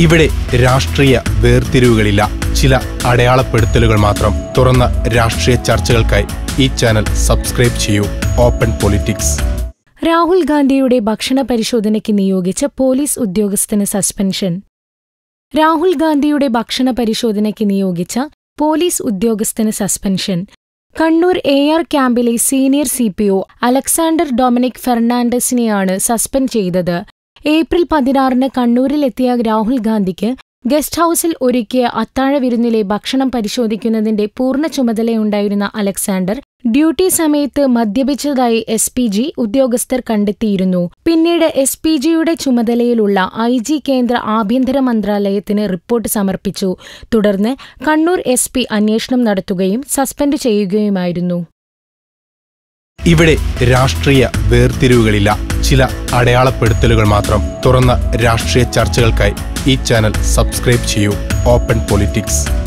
ഇവിടെ രാഷ്ട്രീയ വേർതിരിവുകളില്ല ചില അടയാളപ്പെടുത്തലുകൾ മാത്രം തുറന്ന രാഷ്ട്രീയ ചർച്ചകൾക്കായി ഈ ചാനൽ സബ്സ്ക്രൈബ് ചെയ്യൂ ഓപ്പൺ പൊളിറ്റിക്സ് രാഹുൽ ഗാന്ധിയുടെ ഭക്ഷണ പരിശോധനയ്ക്ക് നിയോഗിച്ച പോലീസ് ഉദ്യോഗസ്ഥന് സസ്പെൻഷൻ രാഹുൽ ഗാന്ധിയുടെ ഭക്ഷണ പരിശോധനയ്ക്ക് നിയോഗിച്ച പോലീസ് ഉദ്യോഗസ്ഥന് സസ്പെൻഷൻ കണ്ണൂർ എ ആർ ക്യാമ്പിലെ senior C P O Alexander Dominic ഫെർണാണ്ടസിനെയാണ് സസ്പെൻഡ് ചെയ്തത് ഏപ്രിൽ പതിനാറിന് കണ്ണൂരിലെത്തിയ രാഹുൽ ഗാന്ധിക്ക് ഗസ്റ്റ് ഹൌസിൽ ഒരുക്കിയ അത്താഴ വിരുന്നിലെ ഭക്ഷണം പരിശോധിക്കുന്നതിന്റെ പൂർണ്ണ ചുമതലയുണ്ടായിരുന്ന അലക്സാണ്ടർ ഡ്യൂട്ടി സമയത്ത് മദ്യപിച്ചതായി എസ് പി ജി ഉദ്യോഗസ്ഥർ കണ്ടെത്തിയിരുന്നു പിന്നീട് എസ് പി ജിയുടെ ചുമതലയിലുള്ള ഐ ജി കേന്ദ്ര ആഭ്യന്തര മന്ത്രാലയത്തിന് റിപ്പോർട്ട് സമർപ്പിച്ചു തുടർന്ന് കണ്ണൂർ എസ് പി അന്വേഷണം നടത്തുകയും സസ്പെൻഡ് ചെയ്യുകയുമായിരുന്നു ഇവിടെ രാഷ്ട്രീയ വേർതിരിവുകളില്ല ചില അടയാളപ്പെടുത്തലുകൾ മാത്രം തുറന്ന രാഷ്ട്രീയ ചർച്ചകൾക്കായി ഈ ചാനൽ സബ്സ്ക്രൈബ് ചെയ്യൂ ഓപ്പൺ പൊളിറ്റിക്സ്